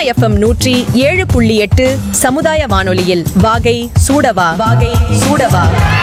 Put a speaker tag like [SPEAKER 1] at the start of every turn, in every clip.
[SPEAKER 1] FM நூற்றி ஏழு புள்ளி எட்டு சமுதாய வானொலியில் வாகை சூடவா வாகை சூடவா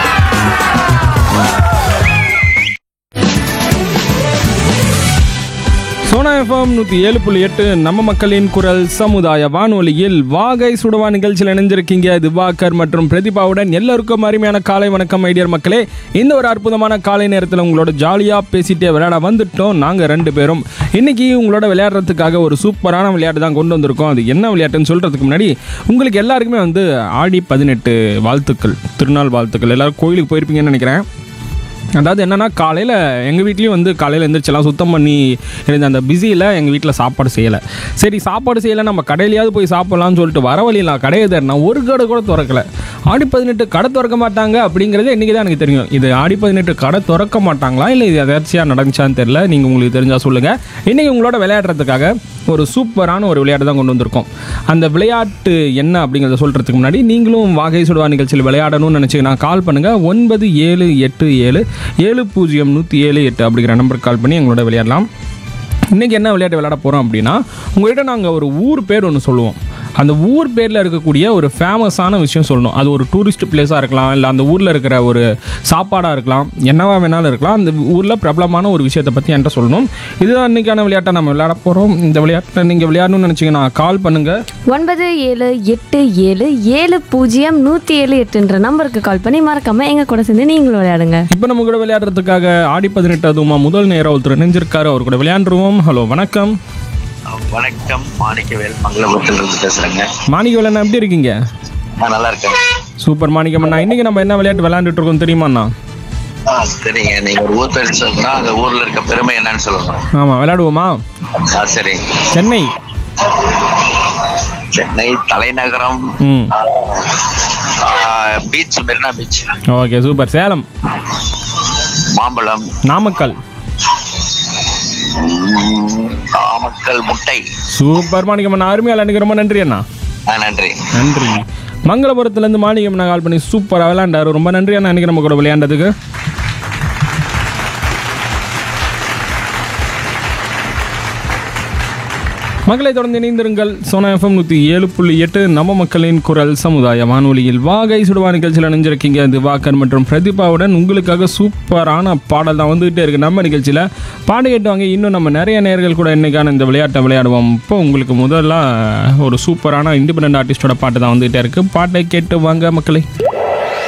[SPEAKER 2] சோனா எஃப்எம் நூற்றி ஏழு புள்ளி எட்டு நம்ம மக்களின் குரல் சமுதாய வானொலியில் வாகை சுடவா நிகழ்ச்சியில் இணைஞ்சிருக்கீங்க திவாகர் மற்றும் பிரதிபாவுடன் எல்லோருக்கும் அருமையான காலை வணக்கம் ஐடியர் மக்களே இந்த ஒரு அற்புதமான காலை நேரத்தில் உங்களோட ஜாலியாக பேசிட்டே விளையாட வந்துட்டோம் நாங்கள் ரெண்டு பேரும் இன்னைக்கு உங்களோட விளையாடுறதுக்காக ஒரு சூப்பரான விளையாட்டு தான் கொண்டு வந்திருக்கோம் அது என்ன விளையாட்டுன்னு சொல்கிறதுக்கு முன்னாடி உங்களுக்கு எல்லாருக்குமே வந்து ஆடி பதினெட்டு வாழ்த்துக்கள் திருநாள் வாழ்த்துக்கள் எல்லாரும் கோயிலுக்கு போயிருப்பீங்கன்னு நினைக்கிறேன் அதாவது என்னன்னா காலையில் எங்கள் வீட்லேயும் வந்து காலையில் எந்திரிச்செல்லாம் சுத்தம் பண்ணி இருந்த அந்த பிஸியில் எங்கள் வீட்டில் சாப்பாடு செய்யலை சரி சாப்பாடு செய்யலை நம்ம கடையிலையாவது போய் சாப்பிட்லாம்னு சொல்லிட்டு வர வழியில் கடையை தேடினா ஒரு கடை கூட திறக்கல ஆடி பதினெட்டு கடை திறக்க மாட்டாங்க அப்படிங்கிறது இன்றைக்கி தான் எனக்கு தெரியும் இது ஆடி பதினெட்டு கடை திறக்க மாட்டாங்களா இல்லை இது எதாச்சியாக நடந்துச்சான்னு தெரில நீங்கள் உங்களுக்கு தெரிஞ்சால் சொல்லுங்கள் இன்றைக்கி உங்களோட விளையாடுறதுக்காக ஒரு சூப்பரான ஒரு விளையாட்டு தான் கொண்டு வந்திருக்கோம் அந்த விளையாட்டு என்ன அப்படிங்கிறத சொல்கிறதுக்கு முன்னாடி நீங்களும் வாகை சுடுவா நிகழ்ச்சியில் விளையாடணும்னு நினச்சிங்கன்னா கால் பண்ணுங்கள் ஒன்பது ஏழு எட்டு ஏழு ஏழு பூஜ்ஜியம் நூற்றி ஏழு எட்டு அப்படிங்கிற நம்பருக்கு கால் பண்ணி எங்களோட விளையாடலாம் இன்றைக்கி என்ன விளையாட்டு விளையாட போகிறோம் அப்படின்னா உங்கள்கிட்ட நாங்கள் ஒரு ஊர் பேர் ஒன்று சொல்லுவோம் அந்த ஊர் பேரில் இருக்கக்கூடிய ஒரு ஃபேமஸான விஷயம் சொல்லணும் அது ஒரு டூரிஸ்ட் பிளேஸாக இருக்கலாம் இல்லை அந்த ஊரில் இருக்கிற ஒரு சாப்பாடாக இருக்கலாம் என்னவா வேணாலும் இருக்கலாம் அந்த ஊரில் பிரபலமான ஒரு விஷயத்தை பற்றி என்கிட்ட சொல்லணும் இதுதான் இன்றைக்கான விளையாட்டை நம்ம விளையாட போகிறோம் இந்த விளையாட்டை நீங்கள் விளையாடணும்னு நினச்சிங்கன்னா கால் பண்ணுங்கள்
[SPEAKER 3] ஒன்பது ஏழு எட்டு ஏழு ஏழு பூஜ்ஜியம் நூற்றி ஏழு எட்டுன்ற நம்பருக்கு கால் பண்ணி மறக்காம எங்க கூட சேர்ந்து நீங்களும் விளையாடுங்க
[SPEAKER 2] இப்போ நம்ம கூட விளையாடுறதுக்காக ஆடி பதினெட்டு அதுவுமா முதல் நேரம் ஒருத்தர் நினைஞ்சிருக்காரு அவர் கூட விளையாண்டுருவோம் ஹலோ வணக்கம்
[SPEAKER 4] வணக்கம் மாணிக்கவேல் மங்களபுரத்துல இருந்து பேசுறேங்க
[SPEAKER 2] மாணிக்கவேலண்ணா எப்படி இருக்கீங்க
[SPEAKER 4] நான் நல்லா இருக்கேன்
[SPEAKER 2] சூப்பர் மாணிக்கம்ண்ணா இன்னைக்கு நம்ம என்ன விளையாட்டு விளையாண்டுட்டு இருக்கோம் தெரியுமாண்ணா
[SPEAKER 4] ஆ சரிங்க நீங்க ஒரு ஊர் பேர் சொல்லுங்க அந்த ஊர்ல இருக்க பெருமை என்னன்னு சொல்லணும்
[SPEAKER 2] ஆமாம் விளையாடுவோமா
[SPEAKER 4] ஆ சரி
[SPEAKER 2] சென்னை
[SPEAKER 4] சென்னை தலைநகரம்
[SPEAKER 2] ம்
[SPEAKER 4] beach Marina beach
[SPEAKER 2] okay super Salem
[SPEAKER 4] மாம்பழம்
[SPEAKER 2] நாமக்கல்
[SPEAKER 4] ம், நாமக்கல் முட்டை
[SPEAKER 2] சூப்பர் மாணிக்கம்மண்ணா அருமையாக விளையாண்டுக்கு ரொம்ப நன்றி அண்ணா
[SPEAKER 4] ஆ நன்றி
[SPEAKER 2] நன்றி மங்களபுரத்துலேருந்து மாணிக்கம்மண்ணா கால் பண்ணி சூப்பராக விளையாண்டாரு ரொம்ப நன்றி அண்ணா இன்னைக்கு நம்ம கூட விளையாண்டதுக்கு மக்களை தொடர்ந்து இணைந்திருங்கள் சோனா எஃப்எம் நூற்றி ஏழு புள்ளி எட்டு நம்ம மக்களின் குரல் சமுதாய வானொலியில் வாகை சுடுவா நிகழ்ச்சியில் இணைஞ்சிருக்கீங்க திவாகர் மற்றும் பிரதீபாவுடன் உங்களுக்காக சூப்பரான பாடல் தான் வந்துகிட்டே இருக்கு நம்ம நிகழ்ச்சியில் பாட கேட்டுவாங்க இன்னும் நம்ம நிறைய நேர்கள் கூட இன்னைக்கான இந்த விளையாட்டை விளையாடுவோம் இப்போ உங்களுக்கு முதல்ல ஒரு சூப்பரான இண்டிபெண்ட் ஆர்டிஸ்டோட பாட்டு தான் வந்துகிட்டே இருக்கு பாட்டை கேட்டு வாங்க மக்களை